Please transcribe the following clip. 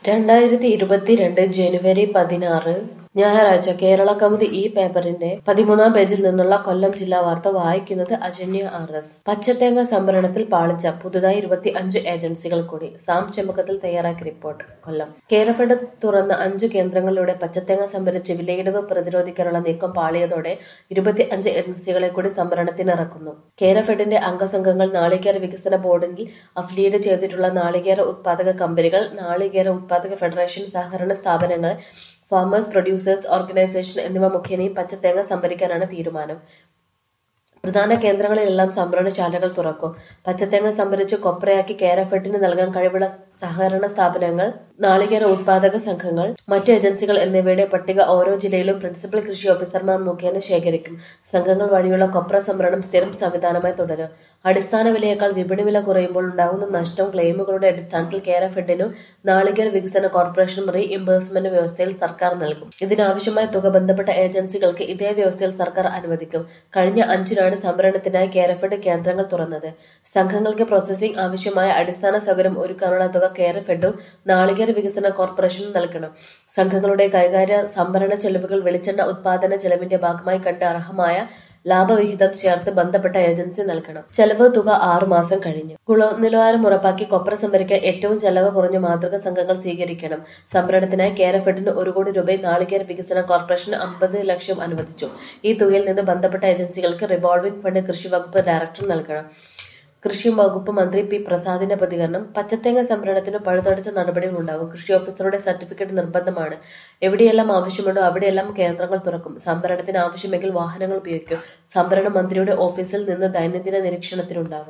രണ്ടായിരത്തി ഇരുപത്തിരണ്ട് ജനുവരി പതിനാറ് ഞായറാഴ്ച കേരള കൗമുദി ഈ പേപ്പറിന്റെ പതിമൂന്നാം പേജിൽ നിന്നുള്ള കൊല്ലം ജില്ലാ വാർത്ത വായിക്കുന്നത് അജന്യ ആർ എസ് പച്ചത്തേങ്ങ സംഭരണത്തിൽ പാളിച്ച പുതുതായി ഇരുപത്തി അഞ്ച് ഏജൻസികൾ കൂടി സാം ചെമുക്കത്തിൽ തയ്യാറാക്കിയ റിപ്പോർട്ട് കൊല്ലം കേരഫെഡ് തുറന്ന അഞ്ചു കേന്ദ്രങ്ങളിലൂടെ പച്ചത്തേങ്ങ സംഭരിച്ച് വിലയിടിവ് പ്രതിരോധിക്കാനുള്ള നീക്കം പാളിയതോടെ ഇരുപത്തി അഞ്ച് ഏജൻസികളെ കൂടി സംഭരണത്തിനിറക്കുന്നു കേരഫെഡിന്റെ അംഗസംഘങ്ങൾ നാളികേര വികസന ബോർഡിൽ അഫിലിയേറ്റ് ചെയ്തിട്ടുള്ള നാളികേര ഉത്പാദക കമ്പനികൾ നാളികേര ഉത്പാദക ഫെഡറേഷൻ സഹകരണ സ്ഥാപനങ്ങൾ ഫാമേഴ്സ് പ്രൊഡ്യൂസേഴ്സ് ഓർഗനൈസേഷൻ എന്നിവ മുഖേന ഈ പച്ചത്തേങ്ങ സംഭരിക്കാനാണ് തീരുമാനം പ്രധാന കേന്ദ്രങ്ങളിലെല്ലാം സംഭരണശാലകൾ തുറക്കും പച്ചത്തേങ്ങ സംഭരിച്ച് കൊപ്രയാക്കി കേരഫെഡിന് നൽകാൻ കഴിവുള്ള സഹകരണ സ്ഥാപനങ്ങൾ നാളികേര ഉത്പാദക സംഘങ്ങൾ മറ്റ് ഏജൻസികൾ എന്നിവയുടെ പട്ടിക ഓരോ ജില്ലയിലും പ്രിൻസിപ്പൽ കൃഷി ഓഫീസർമാർ മുഖേന ശേഖരിക്കും സംഘങ്ങൾ വഴിയുള്ള കൊപ്ര സംഭരണം സ്ഥിരം സംവിധാനമായി തുടരും അടിസ്ഥാന വിലയേക്കാൾ വിപണി വില കുറയുമ്പോൾ ഉണ്ടാകുന്ന നഷ്ടം ക്ലെയിമുകളുടെ അടിസ്ഥാനത്തിൽ കേരഫെഡിനും നാളികേര വികസന കോർപ്പറേഷനും റീ ഇംബേഴ്സ്മെന്റ് വ്യവസ്ഥയിൽ സർക്കാർ നൽകും ഇതിനാവശ്യമായ തുക ബന്ധപ്പെട്ട ഏജൻസികൾക്ക് ഇതേ വ്യവസ്ഥയിൽ സർക്കാർ അനുവദിക്കും കഴിഞ്ഞ അഞ്ചിനാണ് സംഭരണത്തിനായി കേരഫെഡ് കേന്ദ്രങ്ങൾ തുറന്നത് സംഘങ്ങൾക്ക് പ്രോസസ്സിംഗ് ആവശ്യമായ അടിസ്ഥാന സൗകര്യം ഒരുക്കാനുള്ള തുക കേരഫെഡും നാളികേര വികസന കോർപ്പറേഷനും നൽകണം സംഘങ്ങളുടെ കൈകാര്യ സംഭരണ ചെലവുകൾ വെളിച്ചെണ്ണ ഉത്പാദന ചെലവിന്റെ ഭാഗമായി കണ്ട് അർഹമായ ലാഭവിഹിതം ചേർത്ത് ബന്ധപ്പെട്ട ഏജൻസി നൽകണം ചെലവ് തുക ആറു മാസം കഴിഞ്ഞു ഗുണനിലവാരം ഉറപ്പാക്കി കൊപ്ര സംഭരിക്കാൻ ഏറ്റവും ചെലവ് കുറഞ്ഞ മാതൃക സംഘങ്ങൾ സ്വീകരിക്കണം സംഭരണത്തിനായി കേരഫെഡിന് ഒരു കോടി രൂപ നാളികേര വികസന കോർപ്പറേഷൻ അമ്പത് ലക്ഷം അനുവദിച്ചു ഈ തുകയിൽ നിന്ന് ബന്ധപ്പെട്ട ഏജൻസികൾക്ക് റിവോൾവിംഗ് ഫണ്ട് കൃഷി വകുപ്പ് ഡയറക്ടർ നൽകണം കൃഷി വകുപ്പ് മന്ത്രി പി പ്രസാദിന്റെ പ്രതികരണം പച്ചത്തേങ്ങ സംഭരണത്തിന് പഴുതടച്ച നടപടികൾ ഉണ്ടാകും കൃഷി ഓഫീസറുടെ സർട്ടിഫിക്കറ്റ് നിർബന്ധമാണ് എവിടെയെല്ലാം ആവശ്യമുണ്ടോ അവിടെയെല്ലാം കേന്ദ്രങ്ങൾ തുറക്കും സംഭരണത്തിന് ആവശ്യമെങ്കിൽ വാഹനങ്ങൾ ഉപയോഗിക്കും സംഭരണ മന്ത്രിയുടെ ഓഫീസിൽ നിന്ന് ദൈനംദിന നിരീക്ഷണത്തിനുണ്ടാകും